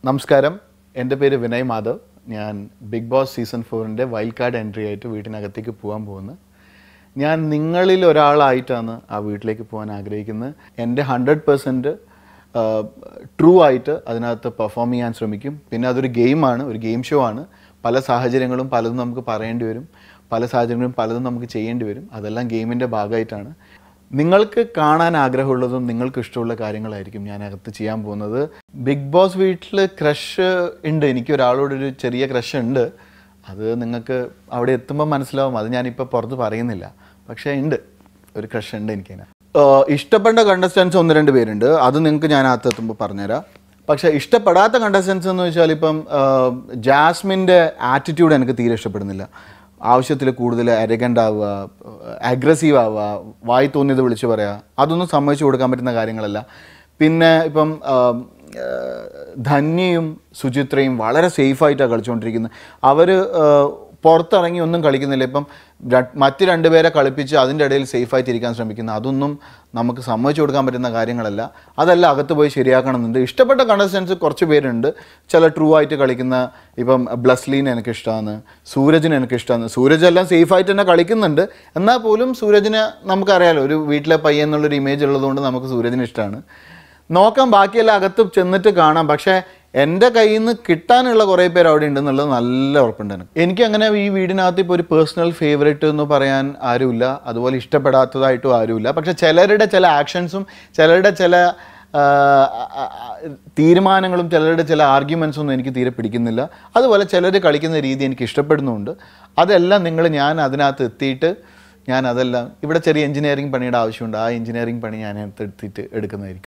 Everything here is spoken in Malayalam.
നമസ്കാരം എൻ്റെ പേര് വിനയ് മാധവ് ഞാൻ ബിഗ് ബോസ് സീസൺ ഫോറിൻ്റെ വൈൽഡ് കാർഡ് എൻട്രി ആയിട്ട് വീട്ടിനകത്തേക്ക് പോകാൻ പോകുന്നത് ഞാൻ നിങ്ങളിൽ ഒരാളായിട്ടാണ് ആ വീട്ടിലേക്ക് പോകാൻ ആഗ്രഹിക്കുന്നത് എൻ്റെ ഹൺഡ്രഡ് പെർസെൻറ്റ് ട്രൂ ആയിട്ട് അതിനകത്ത് പെർഫോം ചെയ്യാൻ ശ്രമിക്കും പിന്നെ അതൊരു ഗെയിമാണ് ഒരു ഗെയിം ഷോ ആണ് പല സാഹചര്യങ്ങളും പലതും നമുക്ക് പറയേണ്ടി വരും പല സാഹചര്യങ്ങളും പലതും നമുക്ക് ചെയ്യേണ്ടി വരും അതെല്ലാം ഗെയിമിൻ്റെ ഭാഗമായിട്ടാണ് നിങ്ങൾക്ക് കാണാൻ ആഗ്രഹമുള്ളതും നിങ്ങൾക്ക് ഇഷ്ടമുള്ള കാര്യങ്ങളായിരിക്കും ഞാൻ അകത്ത് ചെയ്യാൻ പോകുന്നത് ബിഗ് ബോസ് വീട്ടിൽ ക്രഷ് ഉണ്ട് എനിക്ക് ഒരാളോടൊരു ചെറിയ ക്രഷ് ഉണ്ട് അത് നിങ്ങൾക്ക് അവിടെ എത്തുമ്പോൾ മനസ്സിലാവും അത് ഞാനിപ്പോൾ പുറത്ത് പറയുന്നില്ല പക്ഷേ ഉണ്ട് ഒരു ക്രഷ് ഉണ്ട് എനിക്കതിന് ആഹ് ഇഷ്ടപ്പെട്ട കണ്ടസ്റ്റൻസ് ഒന്ന് രണ്ട് പേരുണ്ട് അത് നിങ്ങൾക്ക് ഞാൻ അകത്ത് എത്തുമ്പോൾ പറഞ്ഞുതരാം പക്ഷേ ഇഷ്ടപ്പെടാത്ത കണ്ടസ്റ്റൻസ് എന്ന് വെച്ചാൽ ഇപ്പം ആഹ് ജാസ്മിൻ്റെ ആറ്റിറ്റ്യൂഡ് എനിക്ക് തീരെ ഇഷ്ടപ്പെടുന്നില്ല ആവശ്യത്തിൽ കൂടുതൽ അരഗൻ്റ് ആവുക അഗ്രസീവ് ആവുക വായി തോന്നിയത് വിളിച്ചു പറയുക അതൊന്നും സമ്മതിച്ചു കൊടുക്കാൻ പറ്റുന്ന കാര്യങ്ങളല്ല പിന്നെ ഇപ്പം ആം, ഏഹ്, ധന്യയും സുചിത്രയും വളരെ സേഫായിട്ടാണ് കളിച്ചുകൊണ്ടിരിക്കുന്നത് അവർ പുറത്തിറങ്ങി ഒന്നും കളിക്കുന്നില്ല ഇപ്പം ര- മറ്റ് രണ്ടുപേരെ കളിപ്പിച്ച് അതിൻ്റെ ഇടയിൽ സേഫായിട്ട് ഇരിക്കാൻ ശ്രമിക്കുന്ന അതൊന്നും നമുക്ക് സമ്മതിച്ചു കൊടുക്കാൻ പറ്റുന്ന കാര്യങ്ങളല്ല അതല്ല അകത്ത് പോയി ശരിയാക്കണമെന്നുണ്ട് ഇഷ്ടപ്പെട്ട കണ്ടസ്റ്റൻസ് കുറച്ച് പേരുണ്ട് ചില ട്രൂ ആയിട്ട് കളിക്കുന്ന ഇപ്പം ബ്ലസ്ലീൻ എനിക്ക് ഇഷ്ടമാണ് സൂരജിന് എനിക്ക് ഇഷ്ടമാണ് സൂരജ് എല്ലാം സേഫായിട്ട് തന്നെ കളിക്കുന്നുണ്ട് എന്നാൽ പോലും സൂരജിനെ നമുക്കറിയാലോ ഒരു വീട്ടിലെ പയ്യൻ എന്നുള്ളൊരു ഇമേജ് ഉള്ളതുകൊണ്ട് നമുക്ക് സൂരജിന് ഇഷ്ടമാണ് നോക്കാം ബാക്കിയെല്ലാം അകത്ത് ചെന്നിട്ട് കാണാം പക്ഷേ എൻ്റെ കയ്യിൽ നിന്ന് കിട്ടാനുള്ള കുറേ പേര് അവിടെ ഉണ്ടെന്നുള്ളത് നല്ല ഉറപ്പുണ്ട് എനിക്ക് എനിക്ക് അങ്ങനെ ഈ വീടിനകത്ത് ഇപ്പോൾ ഒരു പേഴ്സണൽ ഫേവറേറ്റ് എന്ന് പറയാൻ ആരുമില്ല അതുപോലെ ഇഷ്ടപ്പെടാത്തതായിട്ടും ആരുമില്ല പക്ഷെ ചിലരുടെ ചില ആക്ഷൻസും ചിലരുടെ ചില ആ, ആ, ആ, തീരുമാനങ്ങളും ചിലരുടെ ചില ആർഗ്യുമെൻസും ഒന്നും എനിക്ക് തീരെ പിടിക്കുന്നില്ല അതുപോലെ ചിലർ കളിക്കുന്ന രീതി എനിക്ക് ഇഷ്ടപ്പെടുന്നുമുണ്ട് അതെല്ലാം നിങ്ങൾ ഞാൻ അതിനകത്ത് എത്തിയിട്ട് ഞാൻ അതെല്ലാം ഇവിടെ ചെറിയ എഞ്ചിനീയറിംഗ് പണിയുടെ ആവശ്യമുണ്ട് ആ എഞ്ചിനീയറിംഗ് പണി ഞാൻ അതിനകത്ത് എടുത്തിട്ട് എടുക്കുന്നതായിരിക്കും